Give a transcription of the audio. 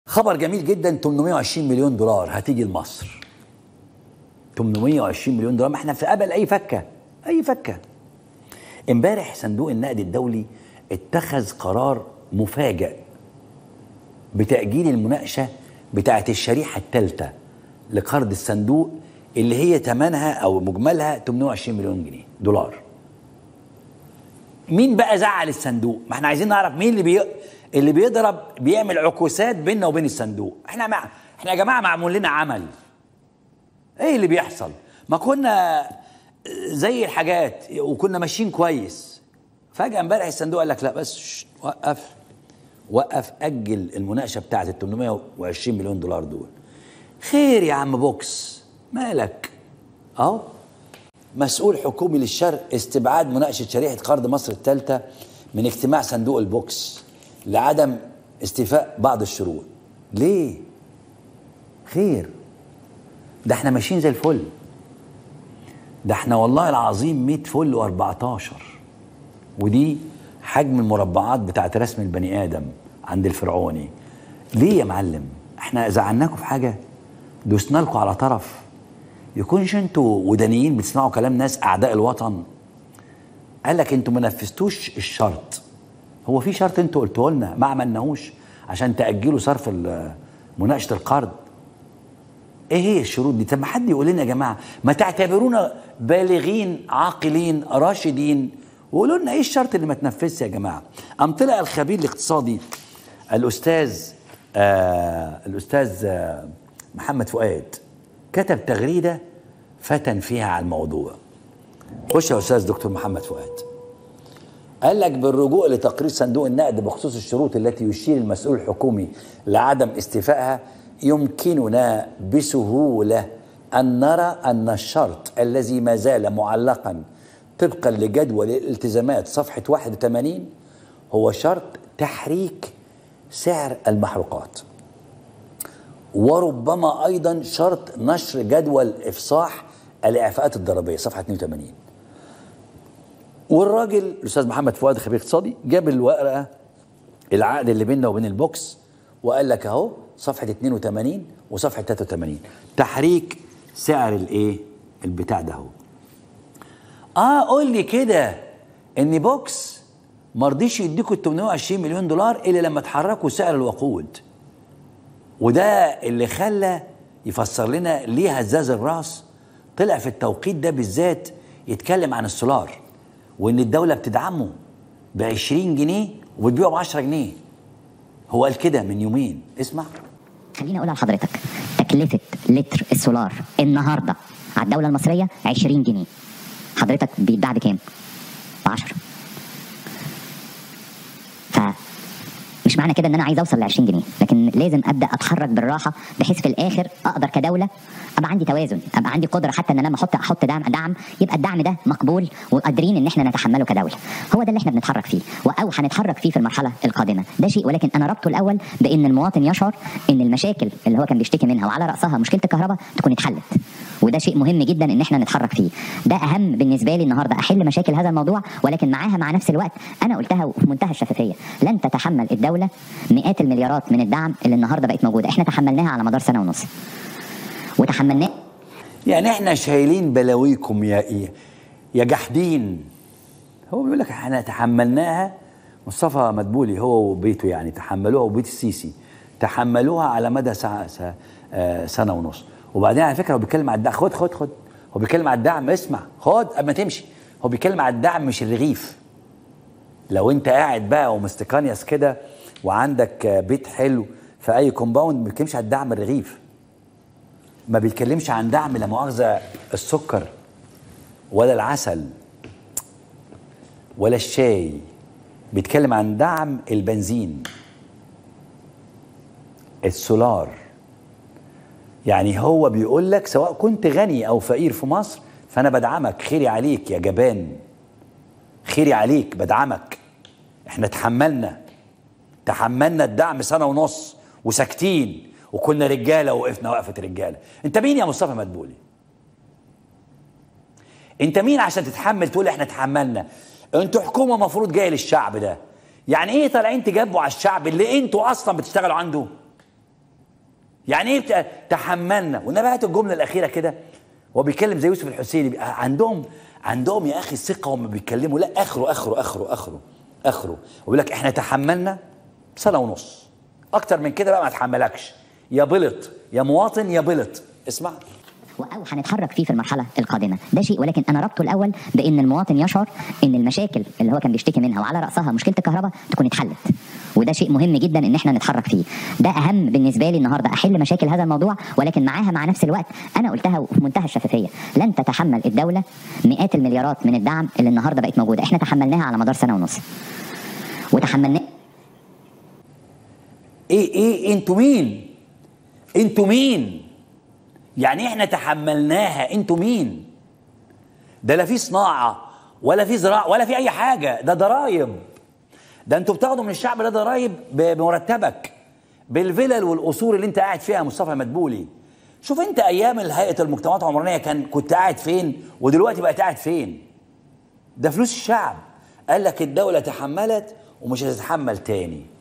خبر جميل جدا 820 مليون دولار هتيجي لمصر 820 مليون دولار ما احنا في قبل اي فكه اي فكه امبارح صندوق النقد الدولي اتخذ قرار مفاجئ بتأجيل المناقشة بتاعت الشريحة الثالثة لقرض الصندوق اللي هي ثمنها أو مجملها 820 مليون جنيه دولار مين بقى زعل الصندوق؟ ما احنا عايزين نعرف مين اللي بي... اللي بيضرب بيعمل عكوسات بيننا وبين الصندوق احنا مع... احنا يا جماعة معمول لنا عمل ايه اللي بيحصل؟ ما كنا زي الحاجات وكنا ماشيين كويس فجأة امبارح الصندوق قال لك لا بس شش، وقف وقف أجل المناقشة بتاعت ال 820 مليون دولار دول خير يا عم بوكس مالك اهو مسؤول حكومي للشرق استبعاد مناقشة شريحة قرض مصر الثالثة من اجتماع صندوق البوكس لعدم استيفاء بعض الشروط ليه خير ده احنا ماشيين زي الفل ده احنا والله العظيم 100 فل و14 ودي حجم المربعات بتاعت رسم البني ادم عند الفرعوني ليه يا معلم احنا زعلناكم في حاجه دوسنا لكم على طرف يكونش انتوا ودانيين بتسمعوا كلام ناس اعداء الوطن قال لك انتوا ما نفذتوش الشرط هو في شرط انتوا قلتوه لنا ما عملناهوش عشان تاجلوا صرف ال- مناقشه القرض ايه هي الشروط دي طب ما حد يقول لنا يا جماعه ما تعتبرونا بالغين عاقلين راشدين وقولوا لنا ايه الشرط اللي ما تنفذش يا جماعه قام طلع الخبير الاقتصادي الاستاذ آه الاستاذ آه محمد فؤاد كتب تغريده فتن فيها على الموضوع خش يا استاذ دكتور محمد فؤاد قال لك بالرجوع لتقرير صندوق النقد بخصوص الشروط التي يشير المسؤول الحكومي لعدم استيفائها يمكننا بسهولة أن نرى أن الشرط الذي ما زال معلقا طبقا لجدول الالتزامات صفحة 81 هو شرط تحريك سعر المحروقات وربما أيضا شرط نشر جدول إفصاح الإعفاءات الضريبية صفحة 82 والراجل الاستاذ محمد فؤاد خبير اقتصادي جاب الورقه العقد اللي بيننا وبين البوكس وقال لك اهو صفحه 82 وصفحه 83 تحريك سعر الايه البتاع ده اهو اه قول لي كده ان بوكس ما رضيش يديكوا ال 820 مليون دولار الا لما تحركوا سعر الوقود وده اللي خلى يفسر لنا ليه هزاز الراس طلع في التوقيت ده بالذات يتكلم عن السولار وان الدوله بتدعمه ب 20 جنيه وبتبيعه ب 10 جنيه هو قال كده من يومين اسمع خليني اقول لحضرتك تكلفه لتر السولار النهارده على الدوله المصريه 20 جنيه حضرتك بيتباع بكام؟ ب 10 ف مش معنى كده ان انا عايز اوصل ل 20 جنيه لكن لازم ابدا اتحرك بالراحه بحيث في الاخر اقدر كدوله ابقى عندي توازن ابقى عندي قدره حتى ان انا لما احط احط دعم دعم يبقى الدعم ده مقبول وقادرين ان احنا نتحمله كدوله هو ده اللي احنا بنتحرك فيه او هنتحرك فيه في المرحله القادمه ده شيء ولكن انا ربطه الاول بان المواطن يشعر ان المشاكل اللي هو كان بيشتكي منها وعلى راسها مشكله الكهرباء تكون اتحلت وده شيء مهم جدا ان احنا نتحرك فيه ده اهم بالنسبه لي النهارده احل مشاكل هذا الموضوع ولكن معاها مع نفس الوقت انا قلتها في منتهى الشفافيه لن تتحمل الدوله مئات المليارات من الدعم اللي النهارده بقت موجوده احنا تحملناها على مدار سنه ونص وتحملناه يعني احنا شايلين بلاويكم يا ايه يا جحدين هو بيقول لك احنا تحملناها مصطفى مدبولي هو وبيته يعني تحملوها وبيت السيسي تحملوها على مدى ساعة سا آه سنه ونص وبعدين على فكره هو بيتكلم على الدعم خد خد خد هو بيتكلم على الدعم اسمع خد اما تمشي هو بيتكلم على الدعم مش الرغيف لو انت قاعد بقى ومستقنيس كده وعندك آه، بيت حلو في اي كومباوند ما بيتكلمش على الدعم الرغيف ما بيتكلمش عن دعم لا مؤاخذه السكر ولا العسل ولا الشاي بيتكلم عن دعم البنزين السولار يعني هو بيقول لك سواء كنت غني او فقير في مصر فانا بدعمك خيري عليك يا جبان خيري عليك بدعمك احنا تحملنا تحملنا الدعم سنه ونص وساكتين وكنا رجاله وقفنا وقفه رجاله انت مين يا مصطفى مدبولي انت مين عشان تتحمل تقول احنا تحملنا انتوا حكومه مفروض جايه للشعب ده يعني ايه طالعين تجابوا على الشعب اللي انتوا اصلا بتشتغلوا عنده يعني ايه بت- تحملنا والنبي هات الجمله الاخيره كده هو بيتكلم زي يوسف الحسيني بيبقى عندهم عندهم يا اخي الثقه وهم بيتكلموا لا اخره اخره اخره اخره اخره ويقول لك احنا تحملنا سنه ونص اكتر من كده بقى ما اتحملكش يا بلط يا مواطن يا بلط اسمع او هنتحرك فيه في المرحله القادمه ده شيء ولكن انا ربطه الاول بان المواطن يشعر ان المشاكل اللي هو كان بيشتكي منها وعلى راسها مشكله الكهرباء تكون اتحلت وده شيء مهم جدا ان احنا نتحرك فيه ده اهم بالنسبه لي النهارده احل مشاكل هذا الموضوع ولكن معاها مع نفس الوقت انا قلتها في منتهى الشفافيه لن تتحمل الدوله مئات المليارات من الدعم اللي النهارده بقت موجوده احنا تحملناها على مدار سنه ونص وتحملناها ايه ايه انتوا مين انتوا مين يعني احنا تحملناها انتوا مين ده لا في صناعه ولا في زراعه ولا في اي حاجه ده ضرايب ده انتوا بتاخدوا من الشعب ده ضرايب ب- بمرتبك بالفلل والقصور اللي انت قاعد فيها مصطفى مدبولي شوف انت ايام هيئه المجتمعات العمرانيه كان كنت قاعد فين ودلوقتي بقيت قاعد فين ده فلوس الشعب قال لك الدوله تحملت ومش هتتحمل تاني